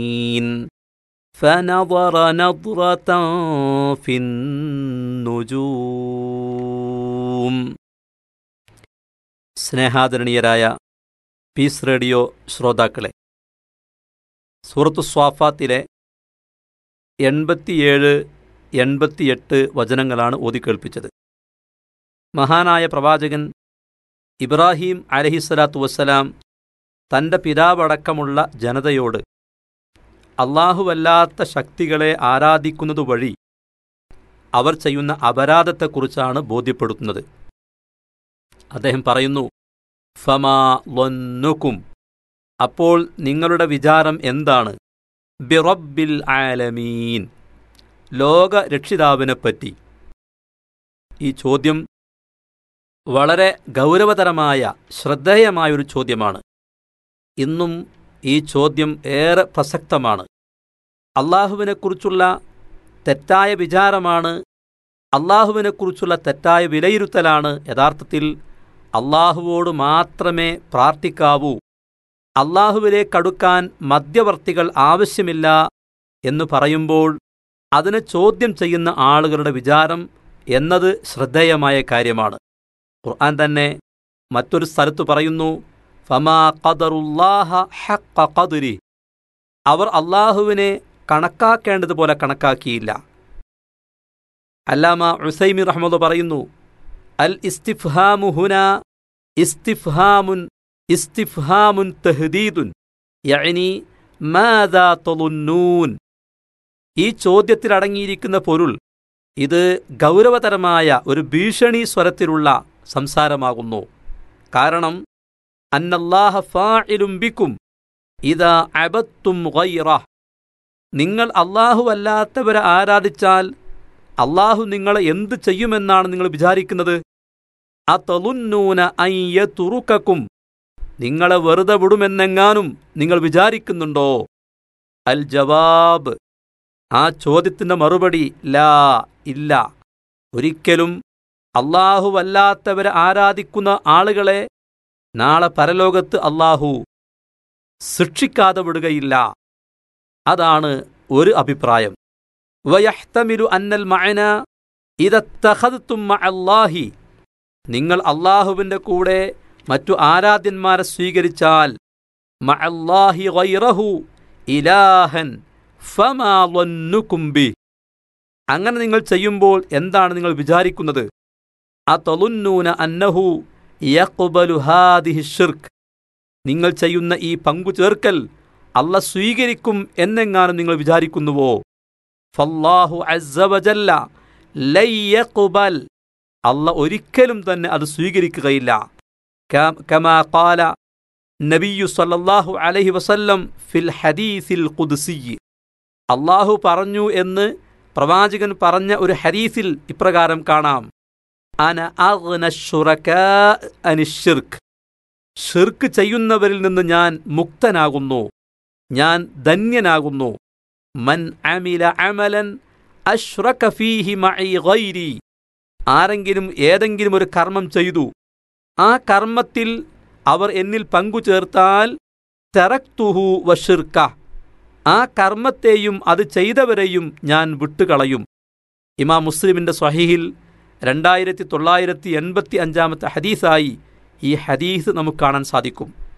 فنظر نظرة في النجوم സ്നേഹാദരണീയരായ piece radio ശ്രോതാക്കളെ സൂറത്തു സ്വാഫാത്തിലെ എൺപത്തിയേഴ് എൺപത്തിയെട്ട് വചനങ്ങളാണ് ഓതിക്കേൾപ്പിച്ചത് മഹാനായ പ്രവാചകൻ ഇബ്രാഹിം അലഹിസ്വലാത്തു വസ്സലാം തൻ്റെ പിതാവടക്കമുള്ള ജനതയോട് അള്ളാഹുവല്ലാത്ത ശക്തികളെ ആരാധിക്കുന്നതു വഴി അവർ ചെയ്യുന്ന അപരാധത്തെക്കുറിച്ചാണ് ബോധ്യപ്പെടുത്തുന്നത് അദ്ദേഹം പറയുന്നു ഫമാ ലൊന്നുക്കും അപ്പോൾ നിങ്ങളുടെ വിചാരം എന്താണ് ബിറബിൽ ആലമീൻ ലോക രക്ഷിതാവിനെപ്പറ്റി ഈ ചോദ്യം വളരെ ഗൗരവതരമായ ശ്രദ്ധേയമായൊരു ചോദ്യമാണ് ഇന്നും ഈ ചോദ്യം ഏറെ പ്രസക്തമാണ് അള്ളാഹുവിനെക്കുറിച്ചുള്ള തെറ്റായ വിചാരമാണ് അള്ളാഹുവിനെക്കുറിച്ചുള്ള തെറ്റായ വിലയിരുത്തലാണ് യഥാർത്ഥത്തിൽ അള്ളാഹുവോട് മാത്രമേ പ്രാർത്ഥിക്കാവൂ അള്ളാഹുവിലേക്കടുക്കാൻ മധ്യവർത്തികൾ ആവശ്യമില്ല എന്ന് പറയുമ്പോൾ അതിനെ ചോദ്യം ചെയ്യുന്ന ആളുകളുടെ വിചാരം എന്നത് ശ്രദ്ധേയമായ കാര്യമാണ് ഖുർആൻ തന്നെ മറ്റൊരു സ്ഥലത്ത് പറയുന്നു ഫമാ ഖദറുല്ലാഹ ഹഖ ഖദരി അവർ അള്ളാഹുവിനെ കണക്കാക്കേണ്ടതുപോലെ കണക്കാക്കിയില്ല അല്ലാമ ഉസൈമി റഹ്മദ് പറയുന്നു അൽ ഇസ്തിഫ്ഹാമു ഹുന ഇസ്തിഫ്ഹാമുൻ ഇസ്തിഫ്ഹാമുൻ തഹ്ദീദുൻ യഅനി മാദാ തളുന്നൂൻ ഈ ചോദ്യത്തിൽ അടങ്ങിയിരിക്കുന്ന പൊരുൾ ഇത് ഗൗരവതരമായ ഒരു ഭീഷണി സ്വരത്തിലുള്ള സംസാരമാകുന്നു കാരണം അന്നല്ലാഹ ഫാഇലും ബിക്കും ഇതാ അബത്തും ഗൈറ നിങ്ങൾ അള്ളാഹു അല്ലാത്തവരെ ആരാധിച്ചാൽ അള്ളാഹു നിങ്ങളെ എന്ത് ചെയ്യുമെന്നാണ് നിങ്ങൾ വിചാരിക്കുന്നത് അതലുന്നൂന അയ്യ തുറുക്കും നിങ്ങളെ വെറുതെ വിടുമെന്നെങ്ങാനും നിങ്ങൾ വിചാരിക്കുന്നുണ്ടോ അൽ ജവാബ് ആ ചോദ്യത്തിന്റെ മറുപടി ലാ ഇല്ല ഒരിക്കലും അല്ലാഹുവല്ലാത്തവരെ ആരാധിക്കുന്ന ആളുകളെ നാളെ പരലോകത്ത് അള്ളാഹു ശിക്ഷിക്കാതെ വിടുകയില്ല അതാണ് ഒരു അഭിപ്രായം വയഹ്തമിരു അന്നൽ മഅന ഇതത്തഖദ്തും മഅല്ലാഹി നിങ്ങൾ അള്ളാഹുവിൻ്റെ കൂടെ മറ്റു ആരാധ്യന്മാരെ സ്വീകരിച്ചാൽ മഅല്ലാഹി ഗൈറഹു ഇലാഹൻ ഫമാ ളന്നുകും ബി അങ്ങനെ നിങ്ങൾ ചെയ്യുമ്പോൾ എന്താണ് നിങ്ങൾ വിചാരിക്കുന്നത് അതളുന്നൂന അന്നഹു യഖ്ബലു ഹാദിഹി ഷിർക്ക് നിങ്ങൾ ചെയ്യുന്ന ഈ പങ്കു ചേർക്കൽ അല്ല സ്വീകരിക്കും എന്നെങ്ങാനും നിങ്ങൾ വിചാരിക്കുന്നുവോ ഫല്ലാഹു അസ്സവജല്ല ലയ്യഖ്ബൽ അല്ല ഒരിക്കലും തന്നെ അത് സ്വീകരിക്കുകയില്ല കമാ ഖാല നബിയു സല്ലല്ലാഹു അലൈഹി വസല്ലം ഫിൽ ഹദീസിൽ ഖുദ്സി അള്ളാഹു പറഞ്ഞു എന്ന് പ്രവാചകൻ പറഞ്ഞ ഒരു ഹദീസിൽ ഇപ്രകാരം കാണാം അന അഗ്ന ശുറകാ അനിഷിർക്ക് ഷിർക്ക് ചെയ്യുന്നവരിൽ നിന്ന് ഞാൻ മുക്തനാകുന്നു ഞാൻ ധന്യനാകുന്നു മൻ അമില അമലൻ അഷ്റക ഫീഹി മഇ ഗൈരി ആരെങ്കിലും ഏതെങ്കിലും ഒരു കർമ്മം ചെയ്തു ആ കർമ്മത്തിൽ അവർ എന്നിൽ പങ്കു ചേർത്താൽ തെറക്തുഹു വഷിർക്ക ആ കർമ്മത്തെയും അത് ചെയ്തവരെയും ഞാൻ വിട്ടുകളയും ഇമാം മുസ്ലിമിന്റെ സ്വഹീഹിൽ രണ്ടായിരത്തി തൊള്ളായിരത്തി എൺപത്തി അഞ്ചാമത്തെ ഹദീസായി ഈ ഹദീസ് നമുക്ക് കാണാൻ സാധിക്കും